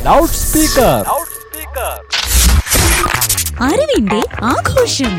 loud speaker അറിവിന്റെ ആഘോഷം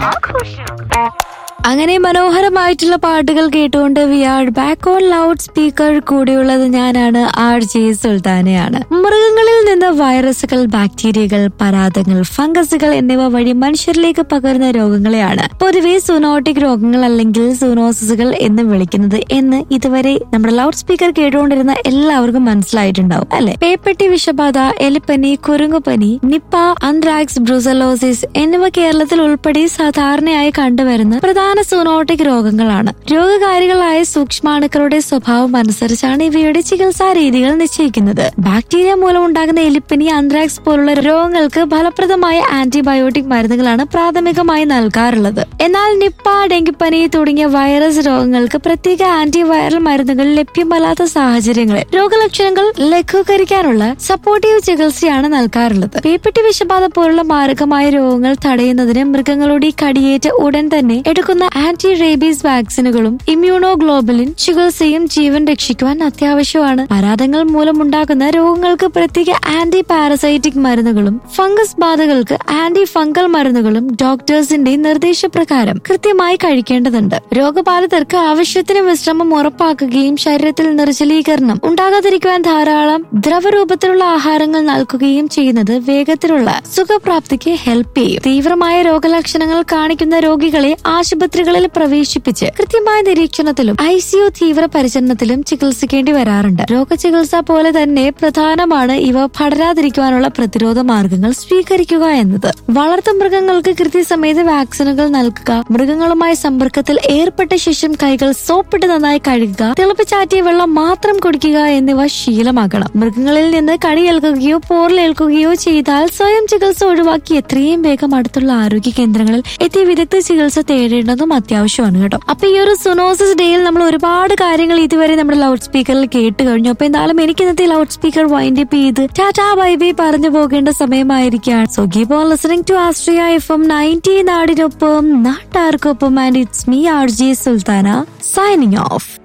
അങ്ങനെ മനോഹരമായിട്ടുള്ള പാട്ടുകൾ കേട്ടുകൊണ്ട് we are back on loud speaker കൂടെയുള്ളത് ഞാനാണ് ആർ ജെ സുൽത്താനയാണ് മൃഗങ്ങളിൽ നിന്ന് വൈറസുകൾ ബാക്ടീരിയകൾ പരാതങ്ങൾ ഫംഗസുകൾ എന്നിവ വഴി മനുഷ്യരിലേക്ക് പകരുന്ന രോഗങ്ങളെയാണ് പൊതുവെ സൂനോട്ടിക് രോഗങ്ങൾ അല്ലെങ്കിൽ സൂനോസിസുകൾ എന്ന് വിളിക്കുന്നത് എന്ന് ഇതുവരെ നമ്മുടെ ലൗഡ് സ്പീക്കർ കേട്ടുകൊണ്ടിരുന്ന എല്ലാവർക്കും മനസ്സിലായിട്ടുണ്ടാവും അല്ലെ പേപ്പട്ടി വിഷബാധ എലിപ്പനി കുരുങ്ങുപനി നിപ്പ അന്ത്രാക്സ് ബ്രൂസലോസിസ് എന്നിവ കേരളത്തിൽ ഉൾപ്പെടെ സാധാരണയായി കണ്ടുവരുന്ന പ്രധാന സൂനോട്ടിക് രോഗങ്ങളാണ് രോഗകാരികളായ സൂക്ഷ്മാണുക്കളുടെ സ്വഭാവം അനുസരിച്ചാണ് ഇവയുടെ ചികിത്സാ രീതികൾ നിശ്ചയിക്കുന്നത് ബാക്ടീരിയ മൂലം ഉണ്ടാകുന്ന എലിപ്പനി അന്ത്രാക്സ് പോലുള്ള രോഗങ്ങൾക്ക് ഫലപ്രദമായ ആന്റിബയോട്ടിക് മരുന്നുകളാണ് പ്രാഥമികമായി നൽകാറുള്ളത് എന്നാൽ നിപ്പ ഡെങ്കിപ്പനി തുടങ്ങിയ വൈറസ് രോഗങ്ങൾക്ക് പ്രത്യേക ആന്റിവൈറൽ മരുന്നുകൾ ലഭ്യമല്ലാത്ത സാഹചര്യങ്ങളിൽ രോഗലക്ഷണങ്ങൾ ലഘൂകരിക്കാനുള്ള സപ്പോർട്ടീവ് ചികിത്സയാണ് നൽകാറുള്ളത് പേപ്പട്ടി വിഷബാധ പോലുള്ള മാരകമായ രോഗങ്ങൾ തടയുന്നതിന് മൃഗങ്ങളുടെ കടിയേറ്റ ഉടൻ തന്നെ എടുക്കുന്ന ആന്റി റേബീസ് വാക്സിനുകളും ഇമ്മ്യൂണോ ഗ്ലോബലിൻ ചികിത്സയും ജീവൻ രക്ഷിക്കുവാൻ അത്യാവശ്യമാണ് പരാതങ്ങൾ മൂലമുണ്ടാകുന്ന രോഗങ്ങൾക്ക് പ്രത്യേക ആന്റി പാരസൈറ്റിക് മരുന്നുകളും ഫംഗസ് ബാധകൾക്ക് ആന്റി ഫംഗൽ മരുന്നുകളും ഡോക്ടേഴ്സിന്റെ നിർദ്ദേശപ്രകാരം കൃത്യമായി കഴിക്കേണ്ടതുണ്ട് രോഗബാധിതർക്ക് ആവശ്യത്തിന് വിശ്രമം ഉറപ്പാക്കുകയും ശരീരത്തിൽ നിർജ്ജലീകരണം ഉണ്ടാകാതിരിക്കുവാൻ ധാരാളം ദ്രവരൂപത്തിലുള്ള ആഹാരങ്ങൾ നൽകുകയും ചെയ്യുന്നത് വേഗത്തിലുള്ള സുഖപ്രാപ്തിക്ക് ഹെൽപ്പ് ചെയ്യും തീവ്രമായ രോഗലക്ഷണങ്ങൾ കാണിക്കുന്ന രോഗികളെ ആശുപത്രികളിൽ പ്രവേശിപ്പിച്ച് കൃത്യമായ നിരീക്ഷണത്തിലും ഐ സിയു തീവ്ര പരിചരണത്തിലും ചികിത്സിക്കേണ്ടി വരാറുണ്ട് രോഗചികിത്സ പോലെ തന്നെ പ്രധാനമാണ് ഇവ പടരാതിരിക്കുവാനുള്ള പ്രതിരോധ മാർഗങ്ങൾ സ്വീകരിക്കുക എന്നത് വളർത്തു മൃഗങ്ങൾക്ക് കൃത്യസമയത്ത് വാക്സിനുകൾ നൽകുക മൃഗങ്ങളുമായി സമ്പർക്കത്തിൽ ഏർപ്പെട്ട ശേഷം കൈകൾ സോപ്പിട്ട് നന്നായി കഴുകുക തിളപ്പിച്ചാറ്റിയ വെള്ളം മാത്രം കുടിക്കുക എന്നിവ ശീലമാക്കണം മൃഗങ്ങളിൽ നിന്ന് കടിയേൽക്കുകയോ പോറിലേൽക്കുകയോ ചെയ്താൽ സ്വയം ചികിത്സ ഒഴിവാക്കി എത്രയും വേഗം അടുത്തുള്ള ആരോഗ്യ കേന്ദ്രങ്ങളിൽ എത്തി വിദഗ്ധ ചികിത്സ തേടേണ്ടതും അത്യാവശ്യമാണ് കേട്ടോ അപ്പൊ ഈ ഒരു സുനോസിസ് ഡേയിൽ നമ്മൾ ഒരുപാട് കാര്യങ്ങൾ ഇതുവരെ നമ്മുടെ ലൗഡ് സ്പീക്കറിൽ കേട്ട് കഴിഞ്ഞു അപ്പൊ എന്തായാലും എനിക്ക് ഇന്നത്തെ ലൗഡ് സ്പീക്കർ വൈൻഡ് അപ്പ് ചെയ്ത് ടാറ്റാ ബൈ ബൈ പറഞ്ഞു പോകേണ്ട സമയമായിരിക്കുകയാണ് so keep on listening to Astria F M ninety നാടിനൊപ്പം നാട്ടാർക്കൊപ്പം and it's me R J Sultana signing of